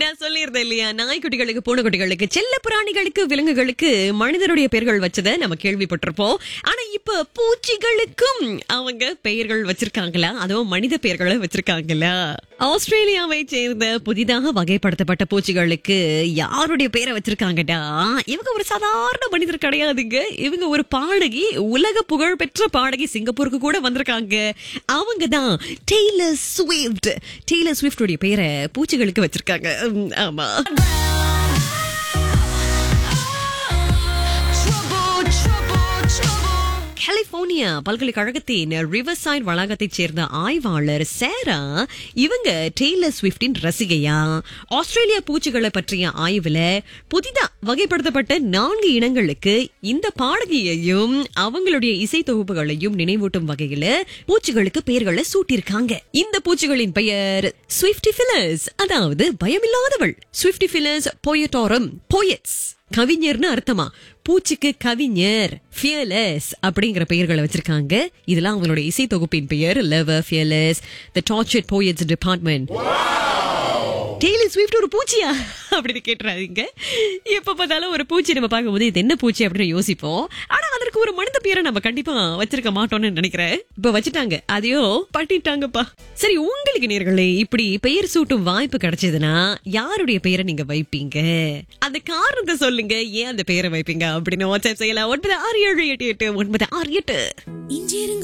நான் சொல்லியிருந்தேன் இல்லையா நாய்க்குட்டிகளுக்கு பூனைக்குட்டிகளுக்கு செல்ல பிராணிகளுக்கு விலங்குகளுக்கு மனிதருடைய பெயர்கள் வச்சதை நம்ம கேள்விப்பட்டிருப்போம் ஆனா இப்ப பூச்சிகளுக்கும் அவங்க பெயர்கள் வச்சிருக்காங்களா அதுவும் மனித பெயர்களை வச்சிருக்காங்களா ஆஸ்திரேலியாவை சேர்ந்த புதிதாக வகைப்படுத்தப்பட்ட பூச்சிகளுக்கு யாருடைய பெயரை வச்சிருக்காங்கன்னா இவங்க ஒரு சாதாரண மனிதர் கிடையாதுங்க இவங்க ஒரு பாடகி உலக புகழ் பெற்ற பாடகி சிங்கப்பூருக்கு கூட வந்திருக்காங்க அவங்க தான் டெய்லர் ஸ்விஃப்ட் டெய்லர் ஸ்விஃப்டுடைய பெயரை பூச்சிகளுக்கு வச்சிருக்காங்க உம், ஆமா கலிபோர்னியா பல்கலைக்கழகத்தின் ரிவர்சைட் வளாகத்தைச் சேர்ந்த ஆய்வாளர் சேரா இவங்க டெய்லர் ஸ்விஃப்டின் ரசிகையா ஆஸ்திரேலியா பூச்சிகளை பற்றிய ஆய்வுல புதிதா வகைப்படுத்தப்பட்ட நான்கு இனங்களுக்கு இந்த பாடகியையும் அவங்களுடைய இசை தொகுப்புகளையும் நினைவூட்டும் வகையில பூச்சிகளுக்கு பெயர்களை சூட்டியிருக்காங்க இந்த பூச்சிகளின் பெயர் ஸ்விஃப்டிஃபிலஸ் அதாவது பயமில்லாதவள் ஸ்விஃப்டிஃபிலஸ் போயட்டோரம் போயட்ஸ் கவிஞர்னு அர்த்தமா பூச்சிக்கு கவிஞர் ஃபியர்லெஸ் அப்படிங்கிற பெயர்களை வச்சிருக்காங்க இதெல்லாம் அவங்களோட இசை தொகுப்பின் பெயர் lover fearless the tortured poets department Taylor Swift ஒரு பூச்சியா அப்படின்னு கேட்டுறாதீங்க எப்ப பார்த்தாலும் ஒரு பூச்சி நம்ம பார்க்கும்போது இது என்ன பூச்சி அப்படின்னு யோசிப்போம் ஆனா அதற்கு ஒரு மனித பேரை நம்ம கண்டிப்பா வச்சிருக்க மாட்டோம்னு நினைக்கிறேன் இப்ப வச்சுட்டாங்க அதையோ பண்ணிட்டாங்கப்பா சரி உங்களுக்கு நேர்களே இப்படி பெயர் சூட்டும் வாய்ப்பு கிடைச்சதுன்னா யாருடைய பெயரை நீங்க வைப்பீங்க அந்த காரணத்தை சொல்லுங்க ஏன் அந்த பெயரை வைப்பீங்க அப்படின்னு வாட்ஸ்அப் செய்யலாம் ஒன்பது ஆறு ஏழு எட்டு எட்டு ஒன்பது ஆறு எட்டு